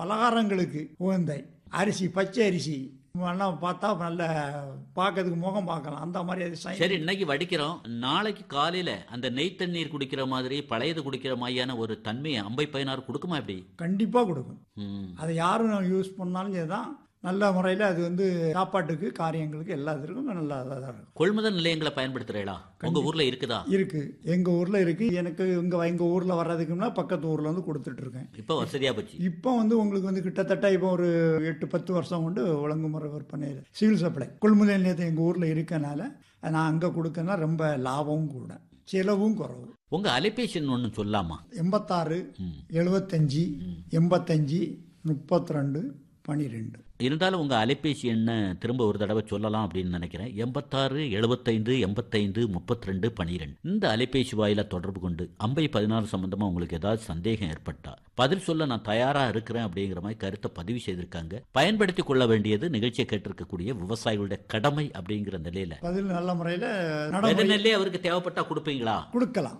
பலகாரங்களுக்கு உகந்த அரிசி பச்சை அரிசி எல்லாம் பார்த்தா நல்ல பார்க்கறதுக்கு முகம் பார்க்கலாம் அந்த மாதிரி அது சை- சரி இன்னைக்கு வடிக்கிறோம் நாளைக்கு காலையில அந்த நெய் தண்ணீர் குடிக்கிற மாதிரி பழையது குடிக்கிற மாதிரியான ஒரு தன்மையை அம்பை பதினாறு கொடுக்குமா எப்படி கண்டிப்பாக கொடுக்கும் ம். அதை யாரும் யூஸ் பண்ணாலும் இதுதான் நல்ல முறையில் அது வந்து சாப்பாட்டுக்கு காரியங்களுக்கு எல்லாத்துக்கும் நல்லா தான் இருக்கும் கொள்முதல் நிலையங்களை பயன்படுத்துறீங்களா உங்க ஊர்ல இருக்குதா இருக்கு எங்க ஊர்ல இருக்கு எனக்கு இங்க எங்க ஊர்ல வர்றதுக்குன்னா பக்கத்து ஊர்ல வந்து கொடுத்துட்டு இருக்கேன் இப்ப வசதியா போச்சு இப்போ வந்து உங்களுக்கு வந்து கிட்டத்தட்ட இப்போ ஒரு எட்டு பத்து வருஷம் கொண்டு ஒழுங்குமுறை விற்பனை சிவில் சப்ளை கொள்முதல் நிலையத்தை எங்கள் ஊரில் இருக்கனால நான் அங்கே கொடுக்கனா ரொம்ப லாபமும் கூட செலவும் குறவு உங்க அலைபேசி எண் ஒண்ணு சொல்லாமா எண்பத்தாறு எழுபத்தஞ்சி எண்பத்தஞ்சி முப்பத்தி ரெண்டு பனிரெண்டு இருந்தாலும் உங்க அலைபேசி எண்ணை திரும்ப ஒரு தடவை சொல்லலாம் அப்படின்னு நினைக்கிறேன் எண்பத்தாறு எழுபத்தைந்து எண்பத்தைந்து முப்பத்தி ரெண்டு பனிரெண்டு இந்த அலைபேசி வாயில தொடர்பு கொண்டு அம்பை பதினாறு சம்பந்தமா உங்களுக்கு ஏதாவது சந்தேகம் ஏற்பட்டா பதில் சொல்ல நான் தயாரா இருக்கிறேன் அப்படிங்கிற மாதிரி கருத்தை பதிவு செய்திருக்காங்க பயன்படுத்தி கொள்ள வேண்டியது நிகழ்ச்சியை கேட்டிருக்கக்கூடிய விவசாயிகளுடைய கடமை அப்படிங்கிற நிலையில பதில் நல்ல முறையில் விதை நடைமுறை நெல்லே அவருக்கு தேவைப்பட்டா கொடுப்பீங்களா கொடுக்கலாம்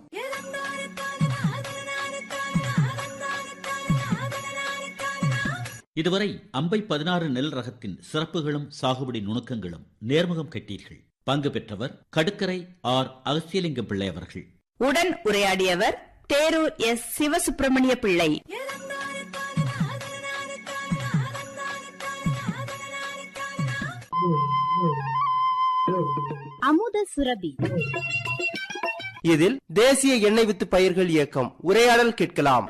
இதுவரை அம்பை பதினாறு நெல் ரகத்தின் சிறப்புகளும் சாகுபடி நுணுக்கங்களும் நேர்முகம் கட்டீர்கள் பங்கு பெற்றவர் கடுக்கரை ஆர் அகசியலிங்கம் பிள்ளை அவர்கள் உடன் உரையாடியவர் தேரூர் எஸ் சிவசுப்பிரமணிய பிள்ளை அமுத சுரபி இதில் தேசிய எண்ணெய் வித்து பயிர்கள் இயக்கம் உரையாடல் கேட்கலாம்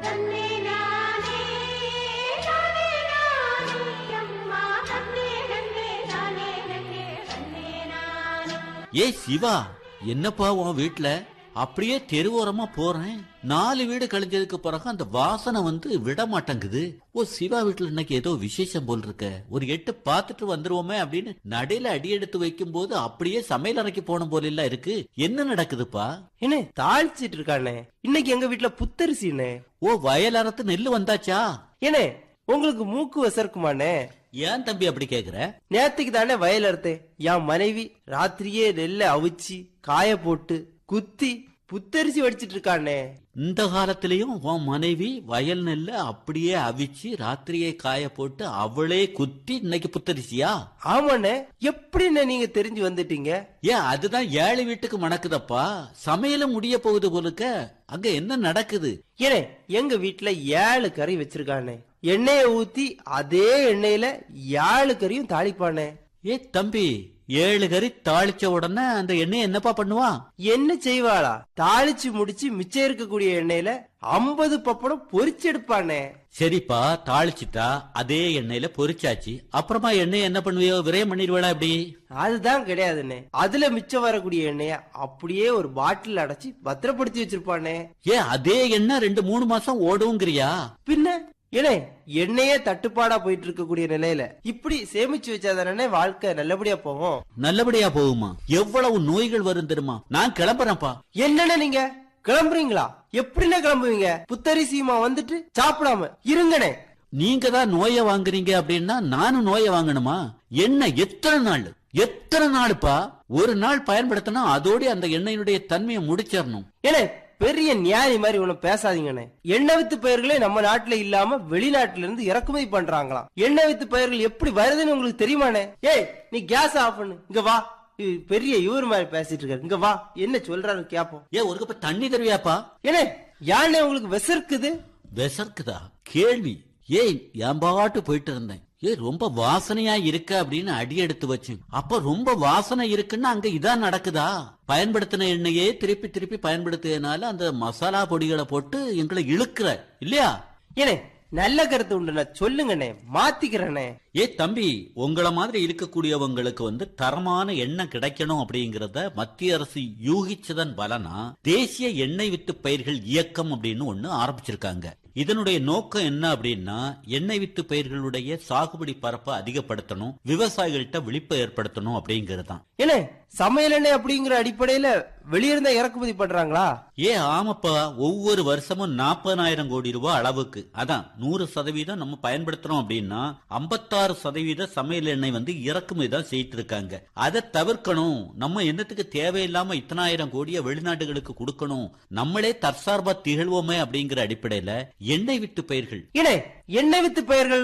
ஏய் சிவா என்னப்பா உன் வீட்ல அப்படியே தெருவோரமா போறேன் நாலு வீடு கழிஞ்சதுக்கு பிறகு அந்த வாசனை வந்து விட மாட்டேங்குது ஓ சிவா வீட்டுல இன்னைக்கு ஏதோ விசேஷம் போல் இருக்க ஒரு எட்டு பார்த்துட்டு வந்துருவோமே அப்படின்னு நடையில அடி எடுத்து வைக்கும் போது அப்படியே சமையல் அறைக்கு போன போல எல்லாம் இருக்கு என்ன நடக்குதுப்பா என்ன தாளிச்சிட்டு இருக்கானே இன்னைக்கு எங்க வீட்டுல புத்தரிசினே ஓ வயல் அறத்து நெல்லு வந்தாச்சா ஏனே உங்களுக்கு மூக்கு வசர்க்குமானே ஏன் தம்பி அப்படி கேக்குற நேத்துக்கு தானே வயல் அறுத்தேன் என் மனைவி ராத்திரியே நெல்லை அவிச்சு காய போட்டு குத்தி புத்தரிசி வடிச்சிட்டு இருக்கானே இந்த காலத்திலயும் உன் மனைவி வயல் நெல்ல அப்படியே அவிச்சு ராத்திரியே காய போட்டு அவளே குத்தி இன்னைக்கு புத்தரிசியா ஆமாண்ணே எப்படிண்ணே நீங்க தெரிஞ்சு வந்துட்டீங்க ஏன் அதுதான் ஏழை வீட்டுக்கு மணக்குதப்பா சமையலும் முடிய போகுது போலுக்க அங்க என்ன நடக்குது ஏனே எங்க வீட்டுல ஏழு கறி வச்சிருக்கானே எண்ணெய ஊத்தி அதே எண்ணெயில ஏழு கறியும் தாளிப்பானே ஏ தம்பி ஏழு கறி தாளிச்ச உடனே அந்த எண்ணெய் என்னப்பா பண்ணுவான் என்ன செய்வாளா தாளிச்சு முடிச்சு மிச்சம் இருக்கக்கூடிய எண்ணெயில ஐம்பது பப்படம் பொரிச்சு எடுப்பானே சரிப்பா தாளிச்சிட்டா அதே எண்ணெயில பொரிச்சாச்சு அப்புறமா எண்ணெய் என்ன பண்ணுவியோ விரயம் பண்ணிடுவேடா இப்படி அதுதான் கிடையாதுண்ணே அதுல மிச்சம் வரக்கூடிய எண்ணெய அப்படியே ஒரு பாட்டில் அடைச்சு பத்திரப்படுத்தி வச்சிருப்பானே ஏன் அதே எண்ணெய் ரெண்டு மூணு மாசம் ஓடுங்கிறியா பின்ன ஏனே எண்ணெயே தட்டுப்பாடா போயிட்டு இருக்கக்கூடிய நிலையில இப்படி சேமிச்சு வச்சாதானே வாழ்க்கை நல்லபடியா போகும் நல்லபடியா போகுமா எவ்வளவு நோய்கள் வரும் தெரியுமா நான் கிளம்புறேன்ப்பா என்னண்ணே நீங்க கிளம்புறீங்களா எப்படிண்ணே கிளம்புவீங்க புத்தரிசியுமா வந்துட்டு சாப்பிடாம இருங்கண்ணே நீங்க தான் நோயை வாங்குறீங்க அப்படின்னா நானும் நோயை வாங்கணுமா என்ன எத்தனை நாள் எத்தனை நாளுப்பா ஒரு நாள் பயன்படுத்தினா அதோட அந்த எண்ணெயினுடைய தன்மையை முடிச்சிடணும் ஏனே பெரிய நியாயி மாதிரி ஒண்ணு பேசாதீங்கண்ணே எண்ணெய் வித்து பயிர்களே நம்ம நாட்டுல இல்லாம வெளிநாட்டுல இருந்து இறக்குமதி பண்றாங்களாம் எண்ணெய் வித்து பயிர்கள் எப்படி வருதுன்னு உங்களுக்கு தெரியுமாண்ணே ஏய் நீ கேஸ் ஆஃப் பண்ணு இங்க வா இது பெரிய இவர் மாதிரி பேசிட்டு இருக்காரு இங்க வா என்ன சொல்றாரு கேப்போம் ஏ ஒரு கப்ப தண்ணி தருவியாப்பா ஏனே யானே உங்களுக்கு விசர்க்குது விசர்க்குதா கேள்வி ஏய் என் பாட்டு போயிட்டு இருந்தேன் ஏய் ரொம்ப வாசனையா இருக்க அப்படின்னு அடி எடுத்து வச்சேன் அப்ப ரொம்ப வாசனை இருக்குன்னா அங்க இதான் நடக்குதா பயன்படுத்தின எண்ணெயே திருப்பி திருப்பி பயன்படுத்தியதுனால அந்த மசாலா பொடிகளை போட்டு எங்களை இழுக்கிற இல்லையா ஏனே நல்ல கருத்து உண்டுண்ணா சொல்லுங்கண்ணே மாத்திக்கிறேனே ஏ தம்பி உங்கள மாதிரி இருக்கக்கூடியவங்களுக்கு வந்து தரமான எண்ணெய் கிடைக்கணும் அப்படிங்கறத மத்திய அரசு யூகிச்சதன் பலனா தேசிய எண்ணெய் வித்து பயிர்கள் இயக்கம் அப்படின்னு ஒண்ணு ஆரம்பிச்சிருக்காங்க இதனுடைய நோக்கம் என்ன அப்படின்னா எண்ணெய் வித்து பயிர்களுடைய சாகுபடி பரப்பை அதிகப்படுத்தணும் விவசாயிகள்கிட்ட விழிப்பை ஏற்படுத்தணும் அப்படிங்கிறது தான் ஏனே சமையல் எண்ணெய் அப்படிங்கிற அடிப்படையில வெளியிருந்தா இறக்குமதி பண்றாங்களா ஏ ஆமாப்பா ஒவ்வொரு வருஷமும் நாற்பதாயிரம் கோடி ரூபாய் அளவுக்கு அதான் நூறு சதவீதம் நம்ம பயன்படுத்துறோம் அப்படின்னா ஐம்பத்தாறு சதவீத சமையல் எண்ணெய் வந்து இறக்குமதி தான் செய்யிட்டு இருக்காங்க அதை தவிர்க்கணும் நம்ம என்னத்துக்கு தேவையில்லாம இத்தனாயிரம் கோடியை வெளிநாட்டுகளுக்கு கொடுக்கணும் நம்மளே தற்சார்பா திகழ்வோமே அப்படிங்கிற அடிப்படையில எண்ணெய் வித்து பயிர்கள் ஏனே எண்ணெய் வித்து பயிர்கள்